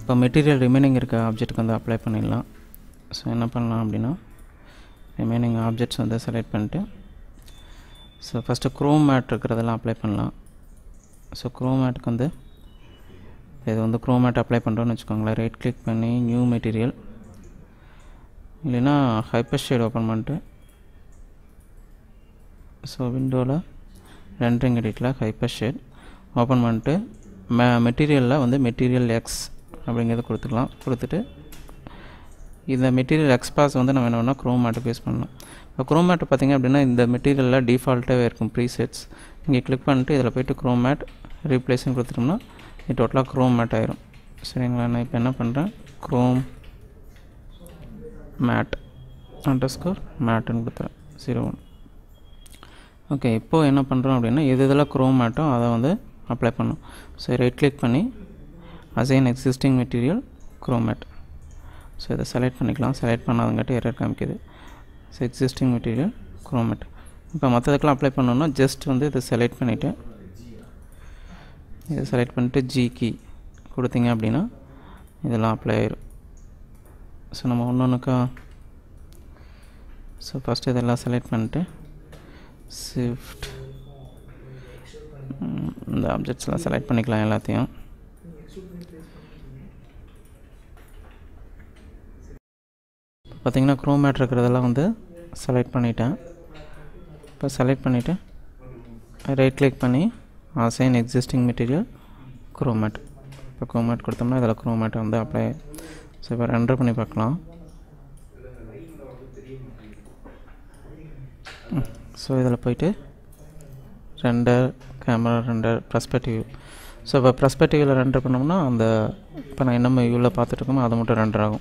இப்போ material remaining இருக்க ஆப்ஜெக்ட்டுக்கு வந்து அப்ளை பண்ணிடலாம் ஸோ என்ன பண்ணலாம் அப்படின்னா ரிமைனிங் ஆப்ஜெக்ட்ஸ் வந்து செலக்ட் பண்ணிட்டு ஸோ ஃபஸ்ட்டு க்ரோம் மேட் இருக்கிறதெல்லாம் அப்ளை பண்ணலாம் ஸோ க்ரோம் மேட்டுக்கு வந்து இது வந்து க்ரோம் மேட் அப்ளை பண்ணுறோன்னு வச்சுக்கோங்களேன் ரைட் கிளிக் பண்ணி நியூ மெட்டீரியல் இல்லைன்னா ஹைப்பர் ஷேட் ஓப்பன் பண்ணிட்டு ஸோ விண்டோவில் ரெண்டரிங் எடிட்டில் ஹைப்பர் ஷேட் ஓப்பன் பண்ணிட்டு மெ மெட்டீரியலில் வந்து மெட்டீரியல் எக்ஸ் அப்படிங்கிறத கொடுத்துக்கலாம் கொடுத்துட்டு இந்த மெட்டீரியல் எக்ஸ்பாஸ் வந்து நம்ம என்ன பண்ணால் க்ரோம் மேட்டுக்கு யூஸ் பண்ணலாம் இப்போ க்ரோம் மேட் பார்த்திங்க அப்படின்னா இந்த மெட்டீரியலில் டிஃபால்ட்டாகவே இருக்கும் ப்ரீசெட்ஸ் இங்கே கிளிக் பண்ணிட்டு இதில் போய்ட்டு க்ரோம் மேட் ரீப்ளேஸ்னு கொடுத்துட்டோம்னா இது டோட்டலாக க்ரோம் மேட் ஆயிரும் சரிங்களா நான் இப்போ என்ன பண்ணுறேன் க்ரோம் மேட் அண்டர் ஸ்கோர் மேட்டுன்னு கொடுத்துறேன் ஜீரோ ஒன் ஓகே இப்போது என்ன பண்ணுறோம் அப்படின்னா எது இதெல்லாம் க்ரோம் மேட்டோ அதை வந்து அப்ளை பண்ணும் ஸோ ரைட் கிளிக் பண்ணி assign existing material chrome mat so இதை செலக்ட் பண்ணிக்கலாம் செலக்ட் பண்ணாதங்காட்டி எரர் காமிக்குது so existing material chrome mat இப்போ மற்றதுக்கெலாம் அப்ளை பண்ணோன்னா ஜஸ்ட் வந்து இதை செலக்ட் பண்ணிவிட்டு இதை செலக்ட் பண்ணிட்டு ஜி கீ கொடுத்தீங்க அப்படின்னா இதெல்லாம் அப்ளை ஆயிரும் ஸோ நம்ம ஒன்று ஒன்றுக்கா ஸோ ஃபஸ்ட்டு இதெல்லாம் செலக்ட் பண்ணிட்டு ஷிஃப்ட் இந்த ஆப்ஜெக்ட்ஸ்லாம் செலக்ட் பண்ணிக்கலாம் எல்லாத்தையும் பார்த்தீங்கன்னா க்ரோமேட் இருக்கிறதெல்லாம் வந்து செலக்ட் பண்ணிட்டேன் இப்போ செலக்ட் பண்ணிவிட்டு ரைட் கிளிக் பண்ணி அசைன் எக்ஸிஸ்டிங் மெட்டீரியல் க்ரோமேட் இப்போ க்ரோமேட் கொடுத்தோம்னா இதில் க்ரோமேட் வந்து அப்ளை ஸோ இப்போ ரெண்டர் பண்ணி பார்க்கலாம் ஸோ இதில் போயிட்டு render camera render perspective so இப்போ ப்ரெஸ்பெக்டிவில் ரெண்டர் பண்ணோம்னா அந்த இப்போ நான் என்னமோ வியூவில் பார்த்துட்டு இருக்கோமோ அது மட்டும் ரெண்டர் ஆகும்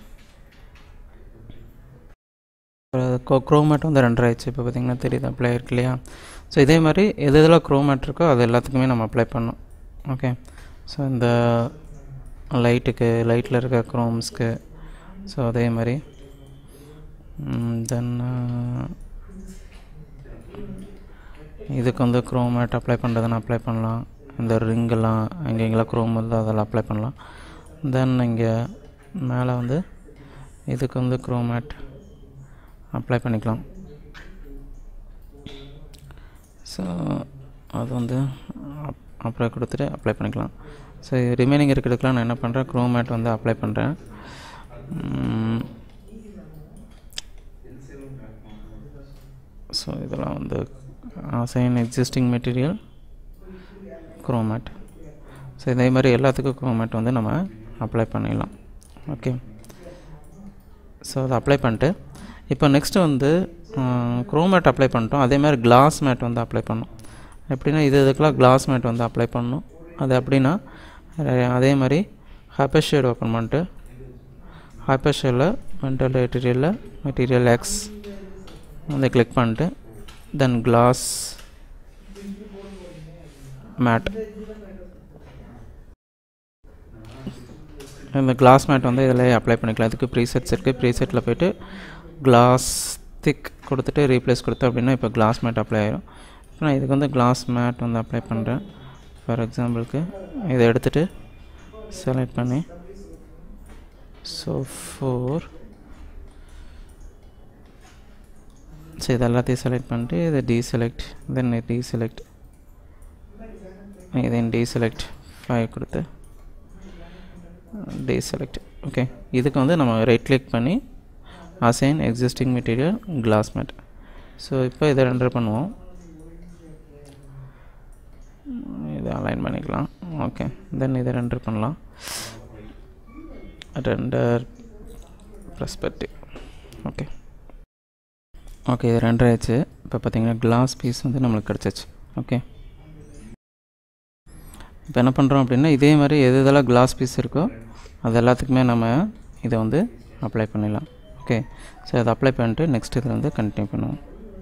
க்ரோமேட் வந்து ரெண்டர் ஆயிடுச்சு இப்போ பார்த்திங்கன்னா தெரியுது அப்ளை இருக்கு இல்லையா ஸோ இதே மாதிரி எது எதில் க்ரோமேட் இருக்கோ அது எல்லாத்துக்குமே நம்ம அப்ளை பண்ணோம் ஓகே ஸோ இந்த லைட்டுக்கு லைட்டில் இருக்க க்ரோம்ஸ்க்கு ஸோ அதே மாதிரி தென் இதுக்கு வந்து க்ரோம் மேட் அப்ளை பண்ணுறதுன்னு அப்ளை பண்ணலாம் இந்த ரிங்கெல்லாம் எங்கெங்கெல்லாம் க்ரோம் வருதோ அதெல்லாம் அப்ளை பண்ணலாம் தென் இங்கே மேலே வந்து இதுக்கு வந்து க்ரோம் மேட் அப்ளை பண்ணிக்கலாம் ஸோ அது வந்து அப்ளை கொடுத்துட்டு அப்ளை பண்ணிக்கலாம் ஸோ ரிமைனிங் இருக்கிறதுக்குலாம் நான் என்ன பண்ணுறேன் க்ரோம் மேட் வந்து அப்ளை பண்ணுறேன் ஸோ இதெல்லாம் வந்து assign existing material chrome mat so இதே மாதிரி எல்லாத்துக்கும் க்ரோமேட் வந்து நம்ம அப்ளை பண்ணிடலாம் ஓகே ஸோ அதை அப்ளை பண்ணிட்டு இப்போ நெக்ஸ்ட்டு வந்து க்ரோமேட் அப்ளை பண்ணிட்டோம் அதே மாதிரி கிளாஸ் மேட் வந்து அப்ளை பண்ணோம் எப்படின்னா இது இதுக்கெலாம் கிளாஸ் மேட் வந்து அப்ளை பண்ணணும் அது எப்படின்னா அதே மாதிரி ஹைப்பர் ஷேட் ஓப்பன் பண்ணிட்டு ஹைப்பர் ஷேடில் மென்டல் மெட்டீரியலில் மெட்டீரியல் எக்ஸ் வந்து கிளிக் பண்ணிட்டு தென் கிளாஸ் மேட் இந்த கிளாஸ் மேட் வந்து இதில் அப்ளை பண்ணிக்கலாம் இதுக்கு ப்ரீசெட்ஸ் இருக்குது ப்ரீசெட்டில் போய்ட்டு கிளாஸ் திக் கொடுத்துட்டு ரீப்ளேஸ் கொடுத்தேன் அப்படின்னா இப்போ கிளாஸ் மேட் அப்ளை ஆயிரும் இப்போ நான் இதுக்கு வந்து கிளாஸ் மேட் வந்து அப்ளை பண்ணுறேன் ஃபார் எக்ஸாம்பிளுக்கு இதை எடுத்துகிட்டு செலக்ட் பண்ணி ஸோ ஃபோர் ஸோ இது எல்லாத்தையும் செலக்ட் பண்ணிட்டு இதை deselect then deselect then deselect five கொடுத்து டீசெலக்ட் ஓகே இதுக்கு வந்து நம்ம ரைட் கிளிக் பண்ணி assign existing material class mat so இப்போ இதை ரெண்டர் பண்ணுவோம் இதை அலைன் பண்ணிக்கலாம் ஓகே தென் இதை ரெண்டர் பண்ணலாம் ரெண்டர் ப்ரெஸ்பெக்டிவ் ஓகே ஓகே இது ரெண்டர் ஆயிடுச்சு இப்போ பார்த்தீங்கன்னா கிளாஸ் பீஸ் வந்து நம்மளுக்கு கிடச்சிச்சு ஓகே இப்போ என்ன பண்ணுறோம் அப்படின்னா இதே மாதிரி எது இதெல்லாம் கிளாஸ் பீஸ் இருக்கோ அது எல்லாத்துக்குமே நம்ம இதை வந்து அப்ளை பண்ணிடலாம் ஓகே ஸோ அதை அப்ளை பண்ணிட்டு நெக்ஸ்ட் இதில் வந்து கண்டினியூ பண்ணுவோம்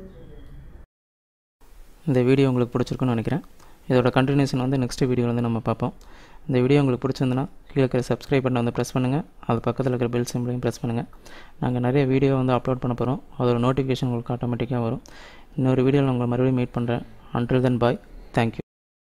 இந்த வீடியோ உங்களுக்கு பிடிச்சிருக்குன்னு நினைக்கிறேன் இதோட கண்டினியூஷன் வந்து நெக்ஸ்ட் வீடியோ வந்து நம்ம பார்ப்போம் இந்த வீடியோ உங்களுக்கு பிடிச்சிருந்துன்னா கீழே இருக்கிற சப்ஸ்கிரைப் பட்டனை வந்து ப்ரெஸ் பண்ணுங்கள் அது பக்கத்தில் இருக்கிற பெல் சிம்பிளையும் ப்ரெஸ் பண்ணுங்கள் நாங்கள் நிறைய வீடியோ வந்து அப்லோட் பண்ண போகிறோம் அதோட நோட்டிஃபிகேஷன் உங்களுக்கு ஆட்டோமேட்டிக்காக வரும் இன்னொரு வீடியோவில் உங்களை மறுபடியும் மீட் பண்ணுறேன் அன்டில் தென் பாய் தேங்க்யூ